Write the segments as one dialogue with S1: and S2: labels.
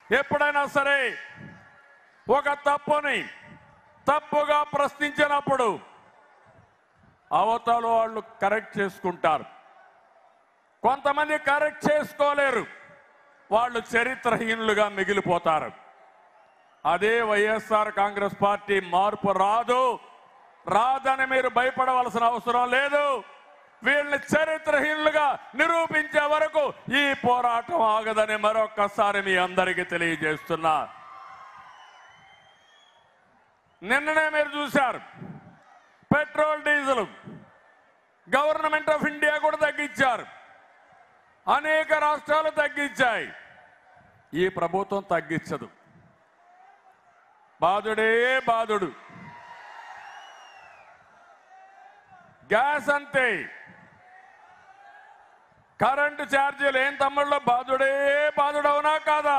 S1: ఎప్పుడైనా సరే ఒక తప్పుని తప్పుగా ప్రశ్నించినప్పుడు అవతల వాళ్ళు కరెక్ట్ చేసుకుంటారు కొంతమంది కరెక్ట్ చేసుకోలేరు వాళ్ళు చరిత్రహీనులుగా మిగిలిపోతారు అదే వైఎస్ఆర్ కాంగ్రెస్ పార్టీ మార్పు రాదు రాదని మీరు భయపడవలసిన అవసరం లేదు వీళ్ళని చరిత్రహీనులుగా నిరూపించే వరకు ఈ పోరాటం ఆగదని మరొక్కసారి మీ అందరికీ తెలియజేస్తున్నా నిన్ననే మీరు చూశారు petrol diesel government of India కూడా తగ్గించారు అనేక రాష్ట్రాలు తగ్గించాయి ఈ ప్రభుత్వం తగ్గించదు బాధుడే బాధుడు గ్యాస్ అంతే కరెంటు ఛార్జీలు ఏం తమ్ముళ్ళు బాధుడే బాధుడవునా కాదా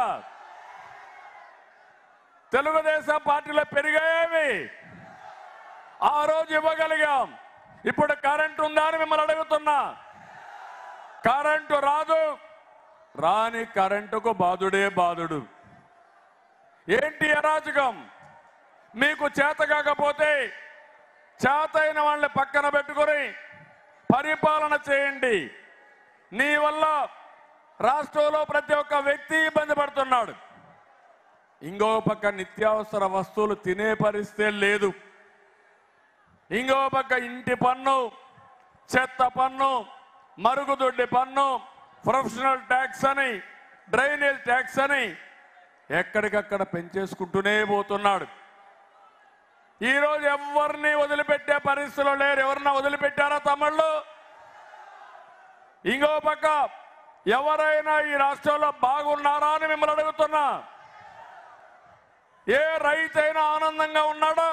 S1: తెలుగుదేశం పార్టీలో పెరిగాయేవి ఆ రోజు ఇవ్వగలిగాం ఇప్పుడు కరెంటు ఉందా అని మిమ్మల్ని అడుగుతున్నా కరెంటు రాదు రాని కరెంటుకు బాధుడే బాధుడు ఏంటి అరాజకం మీకు చేత కాకపోతే చేతైన వాళ్ళని పక్కన పెట్టుకొని పరిపాలన చేయండి నీ వల్ల రాష్ట్రంలో ప్రతి ఒక్క వ్యక్తి ఇబ్బంది పడుతున్నాడు ఇంకో పక్క నిత్యావసర వస్తువులు తినే పరిస్థితే లేదు ఇంకో పక్క ఇంటి పన్ను చెత్త పన్ను మరుగుదొడ్డి పన్ను ప్రొఫెషనల్ ట్యాక్స్ అని డ్రైనేజ్ ట్యాక్స్ అని ఎక్కడికక్కడ పెంచేసుకుంటూనే పోతున్నాడు ఈరోజు ఎవరిని వదిలిపెట్టే పరిస్థితులు లేరు ఎవరన్నా వదిలిపెట్టారా తమ్ముళ్ళు ఇంకో పక్క ఎవరైనా ఈ రాష్ట్రంలో బాగున్నారా అని మిమ్మల్ని అడుగుతున్నా ఏ రైతైనా ఆనందంగా ఉన్నాడా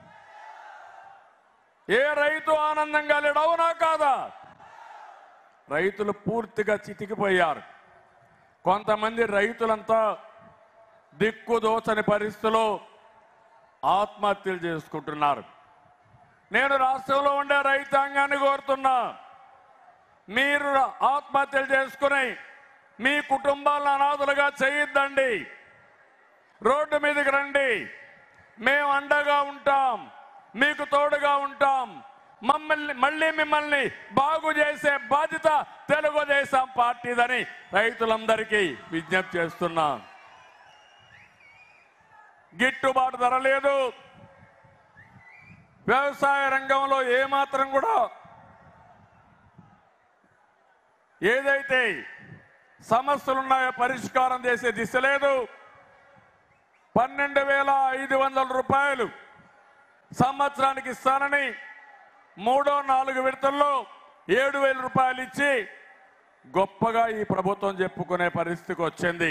S1: ఏ రైతు ఆనందంగా లేడు అవునా కాదా రైతులు పూర్తిగా చితికిపోయారు కొంతమంది రైతులంతా దిక్కుదోచని పరిస్థితిలో ఆత్మహత్యలు చేసుకుంటున్నారు నేను రాష్ట్రంలో ఉండే రైతాంగాన్ని కోరుతున్నా మీరు ఆత్మహత్యలు చేసుకుని మీ కుటుంబాలను అనాథలుగా చేయొద్దండి రోడ్డు మీదకి రండి మేము అండగా ఉంటాం మీకు తోడుగా ఉంటాం మమ్మల్ని మళ్ళీ మిమ్మల్ని బాగు చేసే బాధ్యత తెలుగుదేశం పార్టీదని రైతులందరికీ విజ్ఞప్తి చేస్తున్నాం గిట్టుబాటు ధర లేదు వ్యవసాయ రంగంలో ఏమాత్రం కూడా ఏదైతే సమస్యలున్నాయో పరిష్కారం చేసే దిశ లేదు పన్నెండు వేల ఐదు వందల రూపాయలు సంవత్సరానికి ఇస్తానని మూడో నాలుగు విడతల్లో ఏడు వేల రూపాయలు ఇచ్చి గొప్పగా ఈ ప్రభుత్వం చెప్పుకునే పరిస్థితికి వచ్చింది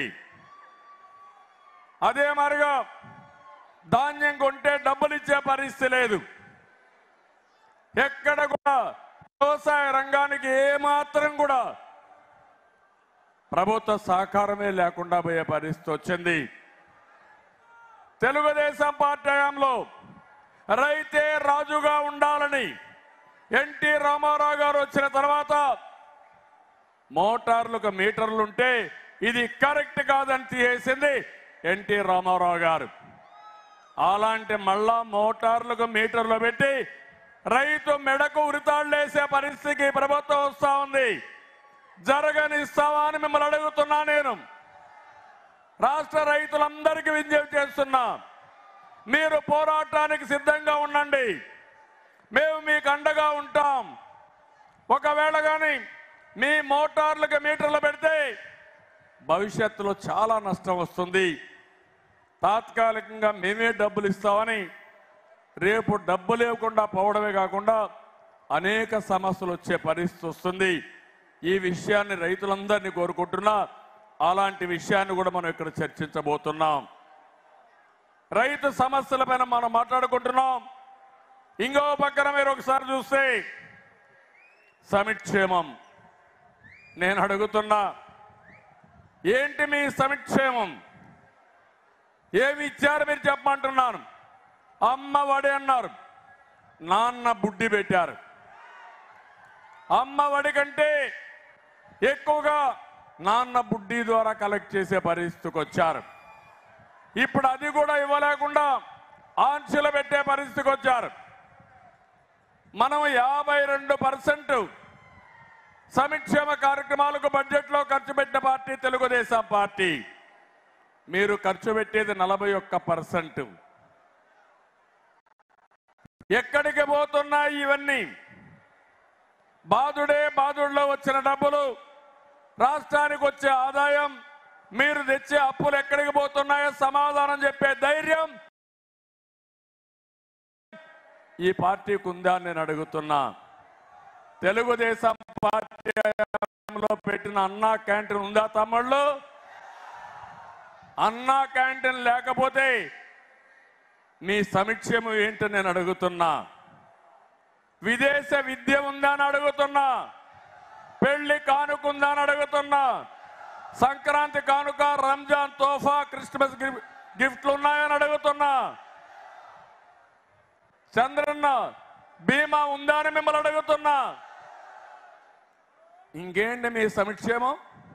S1: అదే మరిగా ధాన్యం కొంటే డబ్బులు ఇచ్చే పరిస్థితి లేదు ఎక్కడ కూడా వ్యవసాయ రంగానికి ఏమాత్రం కూడా ప్రభుత్వ సహకారమే లేకుండా పోయే పరిస్థితి వచ్చింది తెలుగుదేశం పార్టీ హయాంలో రైతే రాజుగా ఉండాలని ఎన్టీ రామారావు గారు వచ్చిన తర్వాత మోటార్లకు మీటర్లుంటే ఇది కరెక్ట్ కాదని తీసేసింది ఎన్టీ రామారావు గారు అలాంటి మళ్ళా మోటార్లకు మీటర్లు పెట్టి రైతు మెడకు ఉరితాళ్లేసే పరిస్థితికి ప్రభుత్వం వస్తా ఉంది జరగనిస్తావా అని మిమ్మల్ని అడుగుతున్నా నేను రాష్ట్ర రైతులందరికీ విజ్ఞప్తి చేస్తున్నా మీరు పోరాటానికి సిద్ధంగా ఉండండి మేము మీకు అండగా ఉంటాం ఒకవేళ కానీ మీ మోటార్లకు మీటర్లు పెడితే భవిష్యత్తులో చాలా నష్టం వస్తుంది తాత్కాలికంగా మేమే డబ్బులు ఇస్తామని రేపు డబ్బు లేకుండా పోవడమే కాకుండా అనేక సమస్యలు వచ్చే పరిస్థితి వస్తుంది ఈ విషయాన్ని రైతులందరినీ కోరుకుంటున్నా అలాంటి విషయాన్ని కూడా మనం ఇక్కడ చర్చించబోతున్నాం రైతు సమస్యలపైన మనం మాట్లాడుకుంటున్నాం ఇంకో పక్కన మీరు ఒకసారి చూస్తే సమిక్షేమం నేను అడుగుతున్నా ఏంటి మీ సమిక్షేమం ఏమి ఇచ్చారు మీరు చెప్పమంటున్నాను అమ్మ వడి అన్నారు నాన్న బుడ్డి పెట్టారు అమ్మ వడి కంటే ఎక్కువగా నాన్న బుడ్డి ద్వారా కలెక్ట్ చేసే పరిస్థితికి వచ్చారు ఇప్పుడు అది కూడా ఇవ్వలేకుండా ఆంక్షలు పెట్టే పరిస్థితికి వచ్చారు మనం యాభై రెండు పర్సెంట్ సంక్షేమ కార్యక్రమాలకు బడ్జెట్లో ఖర్చు పెట్టిన పార్టీ తెలుగుదేశం పార్టీ మీరు ఖర్చు పెట్టేది నలభై ఒక్క పర్సెంట్ ఎక్కడికి పోతున్నాయి ఇవన్నీ బాధుడే బాధుడిలో వచ్చిన డబ్బులు రాష్ట్రానికి వచ్చే ఆదాయం మీరు తెచ్చే అప్పులు ఎక్కడికి పోతున్నాయో సమాధానం చెప్పే ధైర్యం ఈ పార్టీకి ఉందా అని నేను అడుగుతున్నా తెలుగుదేశం పార్టీ హయాంలో పెట్టిన అన్నా క్యాంటీన్ ఉందా తమ్ముళ్ళు అన్నా క్యాంటీన్ లేకపోతే మీ సమీక్షము ఏంటని నేను అడుగుతున్నా విదేశ విద్య ఉందా అని అడుగుతున్నా పెళ్లి కానుకుందా అని అడుగుతున్నా సంక్రాంతి కానుక రంజాన్ తోఫా క్రిస్మస్ గిఫ్- గిఫ్ట్లు ఉన్నాయని అడుగుతున్నా చంద్రన్న బీమా ఉందా అని మిమ్మల్ని అడుగుతున్నా ఇంకేంటి మీ సంక్షేమం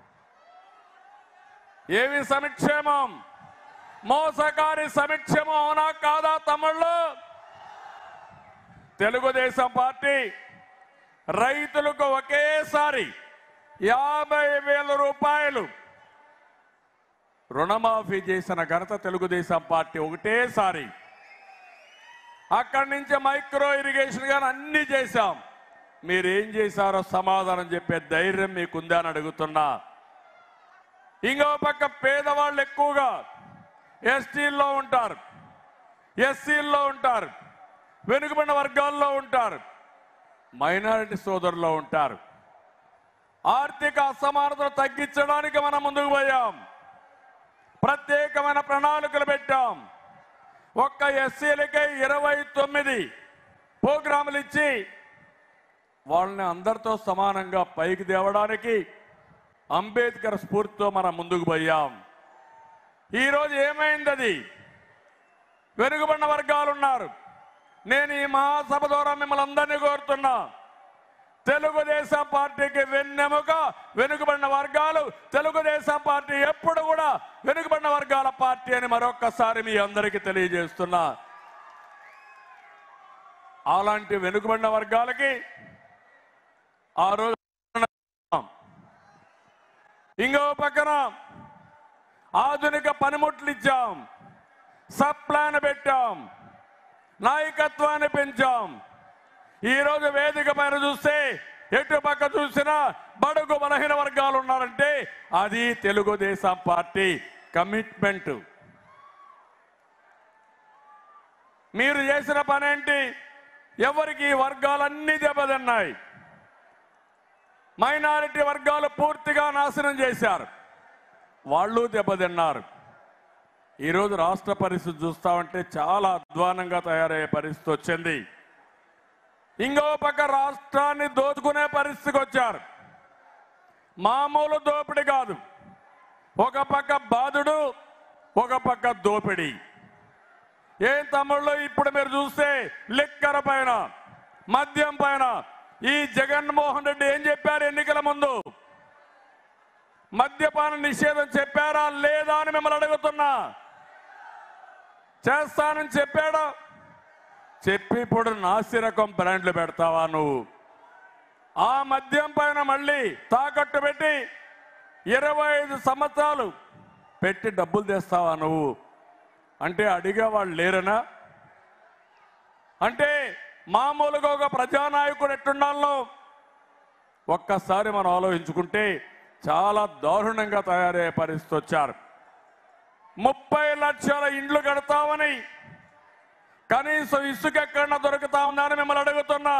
S1: ఏమి సంక్షేమం మోసకారి సంక్షేమం అవునా కాదా తమ్ముళ్ళు తెలుగుదేశం పార్టీ రైతులకు ఒకేసారి యాభై వేల రూపాయలు రుణమాఫీ చేసిన ఘనత తెలుగుదేశం పార్టీ ఒకటేసారి అక్కడి నుంచి మైక్రో ఇరిగేషన్ గాని అన్ని చేశాం మీరేం చేశారో సమాధానం చెప్పే ధైర్యం మీకుందా అని అడుగుతున్నా ఇంకో పక్క పేదవాళ్ళు ఎక్కువగా ఎస్టీల్లో ఉంటారు ఎస్సీల్లో ఉంటారు వెనుకబడిన వర్గాల్లో ఉంటారు మైనారిటీ సోదరుల్లో ఉంటారు ఆర్థిక అసమానతను తగ్గించడానికి మనం ముందుకు పోయాం ప్రత్యేకమైన ప్రణాళికలు పెట్టాం ఒక్క ఎస్సీలకే ఇరవై తొమ్మిది ప్రోగ్రాములు ఇచ్చి వాళ్ళని అందరితో సమానంగా పైకి తేవడానికి అంబేద్కర్ స్ఫూర్తితో మనం ముందుకు పోయాం ఈరోజు ఏమైంది అది వెనుకబడిన వర్గాలు ఉన్నారు నేను ఈ మహాసభ ద్వారా మిమ్మల్ని అందరినీ కోరుతున్నా తెలుగుదేశం పార్టీకి వెన్నెముక వెనుకబడిన వర్గాలు తెలుగుదేశం పార్టీ ఎప్పుడు కూడా వెనుకబడిన వర్గాల పార్టీ అని మరొక్కసారి మీ అందరికీ తెలియజేస్తున్నా అలాంటి వెనుకబడిన వర్గాలకి ఆ రోజు ఇంకో పక్కన ఆధునిక పనిముట్లు ఇచ్చాం సబ్ ప్లాన్ పెట్టాం నాయకత్వాన్ని పెంచాం ఈ రోజు వేదిక పైన చూస్తే ఎటు పక్క చూసినా బడుగు బలహీన వర్గాలు ఉన్నారంటే అది తెలుగుదేశం పార్టీ కమిట్మెంట్ మీరు చేసిన పనేంటి ఎవరికి ఈ వర్గాలన్నీ దెబ్బతిన్నాయి మైనారిటీ వర్గాలు పూర్తిగా నాశనం చేశారు వాళ్ళు దెబ్బతిన్నారు ఈరోజు రాష్ట్ర పరిస్థితి చూస్తా ఉంటే చాలా అధ్వానంగా తయారయ్యే పరిస్థితి వచ్చింది ఇంకో పక్క రాష్ట్రాన్ని దోచుకునే పరిస్థితికి వచ్చారు మామూలు దోపిడీ కాదు ఒక పక్క బాధుడు ఒక పక్క దోపిడీ ఏం తమ్ముళ్ళు ఇప్పుడు మీరు చూస్తే లిక్కర పైన మద్యం పైన ఈ జగన్మోహన్ రెడ్డి ఏం చెప్పారు ఎన్నికల ముందు మద్యపాన నిషేధం చెప్పారా లేదా అని మిమ్మల్ని అడుగుతున్నా చేస్తానని చెప్పాడా చెప్పి ఇప్పుడు నాసిరకం బ్రాండ్లు పెడతావా నువ్వు ఆ మద్యం పైన మళ్ళీ తాకట్టు పెట్టి ఇరవై ఐదు సంవత్సరాలు పెట్టి డబ్బులు తెస్తావా నువ్వు అంటే అడిగే వాళ్ళు లేరనా అంటే మామూలుగా ఒక ప్రజానాయకుడు ఎట్టుండాలో ఒక్కసారి మనం ఆలోచించుకుంటే చాలా దారుణంగా తయారయ్యే పరిస్థితి వచ్చారు ముప్పై లక్షల ఇండ్లు కడతామని కనీసం ఇసుక ఎక్కడన్నా దొరుకుతా ఉందని మిమ్మల్ని అడుగుతున్నా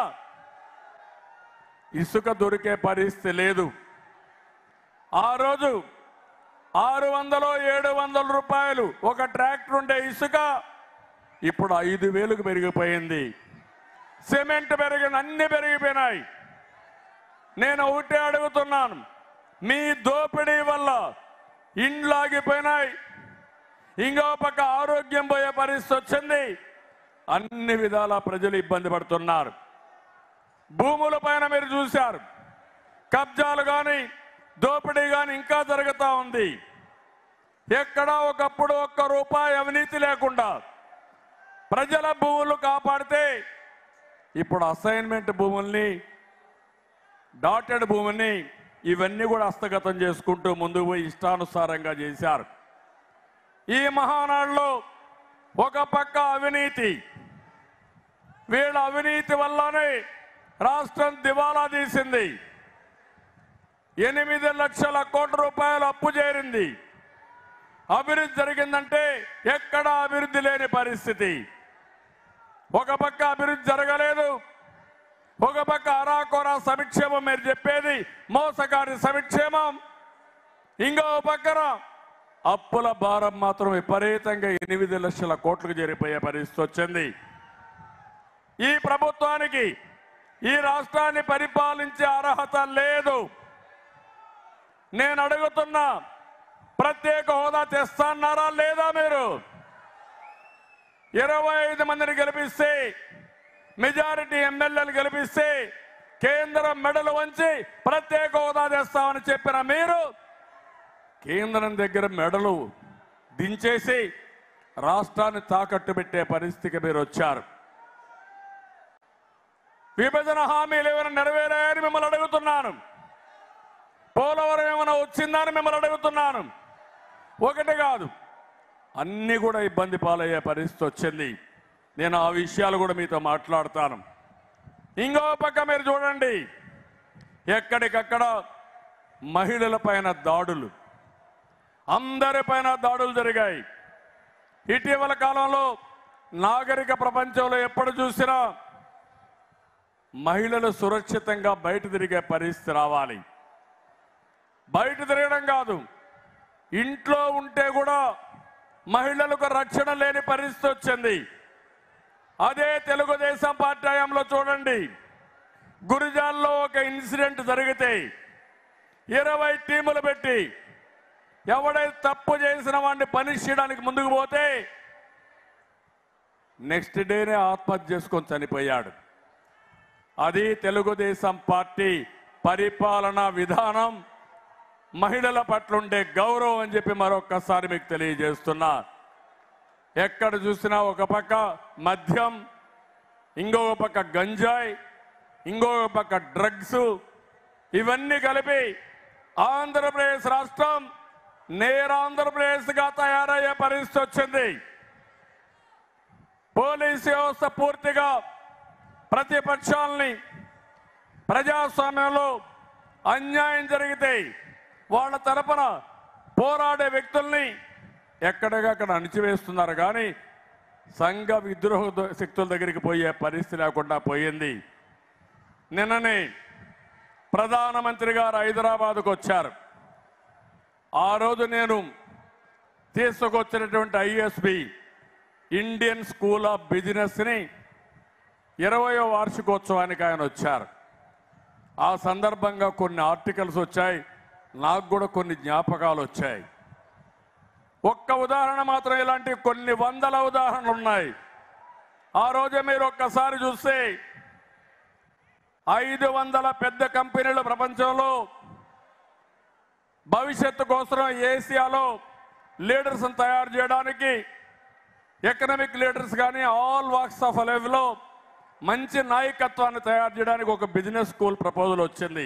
S1: ఇసుక దొరికే పరిస్థితి లేదు ఆ రోజు ఆరు వందలు ఏడు వందల రూపాయలు ఒక ట్రాక్టర్ ఉండే ఇసుక ఇప్పుడు ఐదు వేలకు పెరిగిపోయింది సిమెంట్ పెరిగిన అన్ని పెరిగిపోయినాయి నేను ఒకటే అడుగుతున్నాను మీ దోపిడీ వల్ల ఇండ్లు ఆగిపోయినాయి ఇంకో పక్క ఆరోగ్యం పోయే పరిస్థితి వచ్చింది అన్ని విధాల ప్రజలు ఇబ్బంది పడుతున్నారు భూముల పైన మీరు చూశారు కబ్జాలు కానీ దోపిడీ కానీ ఇంకా జరుగుతూ ఉంది ఎక్కడా ఒకప్పుడు ఒక్క రూపాయి అవినీతి లేకుండా ప్రజల భూములు కాపాడితే ఇప్పుడు అసైన్మెంట్ భూముల్ని డాటెడ్ భూమిని ఇవన్నీ కూడా హస్తగతం చేసుకుంటూ ముందుకు పోయి ఇష్టానుసారంగా చేశారు ఈ మహానాడులో ఒక పక్క అవినీతి వీళ్ళ అవినీతి వల్లనే రాష్ట్రం దివాలా తీసింది ఎనిమిది లక్షల కోట్ల రూపాయలు అప్పు చేరింది అభివృద్ధి జరిగిందంటే ఎక్కడ అభివృద్ధి లేని పరిస్థితి ఒక పక్క అభివృద్ధి జరగలేదు ఒక పక్క అరాకొరా సంక్షేమం మీరు చెప్పేది మోసగారి సంక్షేమం ఇంకో పక్కన అప్పుల భారం మాత్రం విపరీతంగా ఎనిమిది లక్షల కోట్లకు చేరిపోయే పరిస్థితి వచ్చింది ఈ ప్రభుత్వానికి ఈ రాష్ట్రాన్ని పరిపాలించే అర్హత లేదు నేను అడుగుతున్నా ప్రత్యేక హోదా తెస్తాన్నారా లేదా మీరు ఇరవై ఐదు మందిని గెలిపిస్తే మెజారిటీ ఎమ్మెల్యేలు గెలిపిస్తే కేంద్రం మెడలు వంచి ప్రత్యేక హోదా తెస్తామని చెప్పిన మీరు కేంద్రం దగ్గర మెడలు దించేసి రాష్ట్రాన్ని తాకట్టు పెట్టే పరిస్థితికి మీరు వచ్చారు విభజన హామీలు ఏమైనా నెరవేరాయని మిమ్మల్ని అడుగుతున్నాను పోలవరం ఏమైనా వచ్చిందని మిమ్మల్ని అడుగుతున్నాను ఒకటి కాదు అన్ని కూడా ఇబ్బంది పాలయ్యే పరిస్థితి వచ్చింది నేను ఆ విషయాలు కూడా మీతో మాట్లాడతాను ఇంకో పక్క మీరు చూడండి ఎక్కడికక్కడ మహిళల పైన దాడులు అందరిపైన దాడులు జరిగాయి ఇటీవల కాలంలో నాగరిక ప్రపంచంలో ఎప్పుడు చూసినా మహిళలు సురక్షితంగా బయట తిరిగే పరిస్థితి రావాలి బయట తిరగడం కాదు ఇంట్లో ఉంటే కూడా మహిళలకు రక్షణ లేని పరిస్థితి వచ్చింది అదే తెలుగుదేశం పార్టీ హయాంలో చూడండి గురిజాల్లో ఒక ఇన్సిడెంట్ జరిగితే ఇరవై టీములు పెట్టి ఎవడైతే తప్పు చేసిన వాడిని పనిష్ చేయడానికి ముందుకు పోతే నెక్స్ట్ డేనే ఆత్మహత్య చేసుకొని చనిపోయాడు అది తెలుగుదేశం పార్టీ పరిపాలనా విధానం మహిళల పట్ల ఉండే గౌరవం అని చెప్పి మరొక్కసారి మీకు తెలియజేస్తున్నా ఎక్కడ చూసినా ఒక పక్క మద్యం ఇంకొక పక్క గంజాయి ఇంకొక పక్క డ్రగ్స్ ఇవన్నీ కలిపి ఆంధ్రప్రదేశ్ రాష్ట్రం నేరాంధ్రప్రదేశ్గా తయారయ్యే పరిస్థితి వచ్చింది పోలీసు వ్యవస్థ పూర్తిగా ప్రతిపక్షాలని ప్రజాస్వామ్యంలో అన్యాయం జరిగితే వాళ్ళ తరపున పోరాడే వ్యక్తుల్ని ఎక్కడికక్కడ అణిచివేస్తున్నారు కానీ సంఘ విద్రోహ ద- శక్తుల దగ్గరికి పోయే పరిస్థితి లేకుండా పోయింది నిన్ననే ప్రధానమంత్రి గారు హైదరాబాద్కు వచ్చారు ఆ రోజు నేను తీసుకొచ్చినటువంటి ఐఎస్బి ఇండియన్ స్కూల్ ఆఫ్ బిజినెస్ని ఇరవయో వార్షికోత్సవానికి ఆయన వచ్చారు ఆ సందర్భంగా కొన్ని ఆర్టికల్స్ వచ్చాయి నాకు కూడా కొన్ని జ్ఞాపకాలు వచ్చాయి ఒక్క ఉదాహరణ మాత్రం ఇలాంటి కొన్ని వందల ఉదాహరణలు ఉన్నాయి ఆ రోజు మీరు ఒక్కసారి చూస్తే ఐదు వందల పెద్ద కంపెనీలు ప్రపంచంలో భవిష్యత్తు కోసం ఏసియాలో లీడర్స్ తయారు చేయడానికి ఎకనామిక్ లీడర్స్ కానీ ఆల్ వాక్స్ ఆఫ్ లైఫ్లో మంచి నాయకత్వాన్ని తయారు చేయడానికి ఒక బిజినెస్ స్కూల్ ప్రపోజల్ వచ్చింది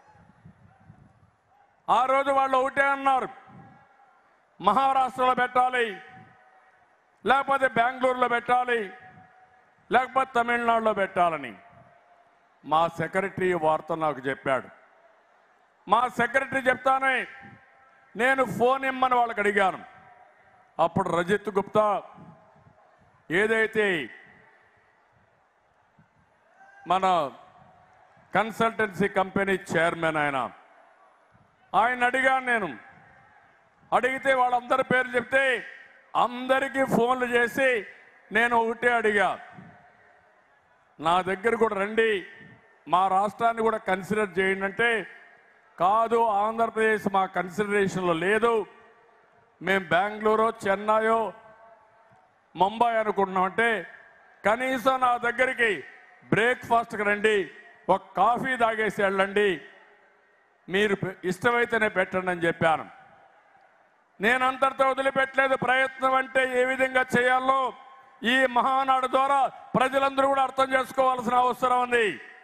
S1: ఆ రోజు వాళ్ళు ఒకటే అన్నారు మహారాష్ట్రలో పెట్టాలి లేకపోతే బెంగళూరులో పెట్టాలి లేకపోతే తమిళనాడులో పెట్టాలని మా సెక్రటరీ ఈ వార్త నాకు చెప్పాడు మా సెక్రటరీ చెప్తానే నేను ఫోన్ ఇమ్మని వాళ్ళకి అడిగాను అప్పుడు రజిత్ గుప్తా ఏదైతే మన కన్సల్టెన్సీ కంపెనీ చైర్మన్ ఆయన ఆయన అడిగాను నేను అడిగితే వాళ్ళందరి పేర్లు చెప్తే అందరికీ ఫోన్లు చేసి నేను ఒకటే అడిగా నా దగ్గర కూడా రండి మా రాష్ట్రాన్ని కూడా కన్సిడర్ చేయండి అంటే కాదు ఆంధ్రప్రదేశ్ మా కన్సిడరేషన్లో లేదు మేము బెంగళూరు చెన్నైయో ముంబై అనుకుంటున్నామంటే కనీసం నా దగ్గరికి బ్రేక్ఫాస్ట్కి రండి ఒక కాఫీ తాగేసి వెళ్ళండి మీరు పె- ఇష్టమైతేనే పెట్టండి అని చెప్పాను నేను అంతటితో వదిలిపెట్టలేదు ప్రయత్నం అంటే ఏ విధంగా చేయాలో ఈ మహానాడు ద్వారా ప్రజలందరూ కూడా అర్థం చేసుకోవాల్సిన అవసరం ఉంది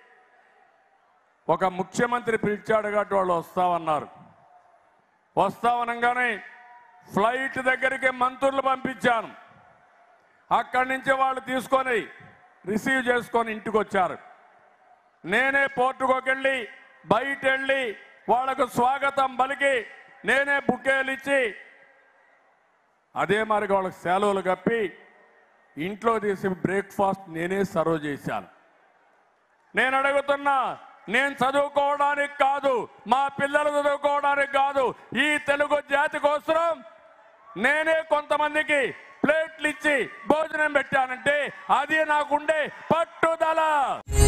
S1: ఒక ముఖ్యమంత్రి పిలిచాడు కాబట్టి వాళ్ళు వస్తామన్నారు వస్తామనగానే ఫ్లైట్ దగ్గరికి మంత్రులు పంపించాను అక్కడి నుంచి వాళ్ళు తీసుకొని రిసీవ్ చేసుకొని ఇంటికి వచ్చారు నేనే పోర్టుకోకి వెళ్ళి బయట వెళ్ళి వాళ్ళకు స్వాగతం పలికి నేనే బుకేలు ఇచ్చి అదే మరి వాళ్ళకి సెలవులు కప్పి ఇంట్లో తీసి బ్రేక్ఫాస్ట్ నేనే సర్వ్ చేశాను నేను అడుగుతున్నా నేను చదువుకోవడానికి కాదు మా పిల్లలు చదువుకోవడానికి కాదు ఈ తెలుగు జాతి కోసం నేనే కొంతమందికి ప్లేట్లు ఇచ్చి భోజనం పెట్టానంటే అది నాకుండే పట్టుదల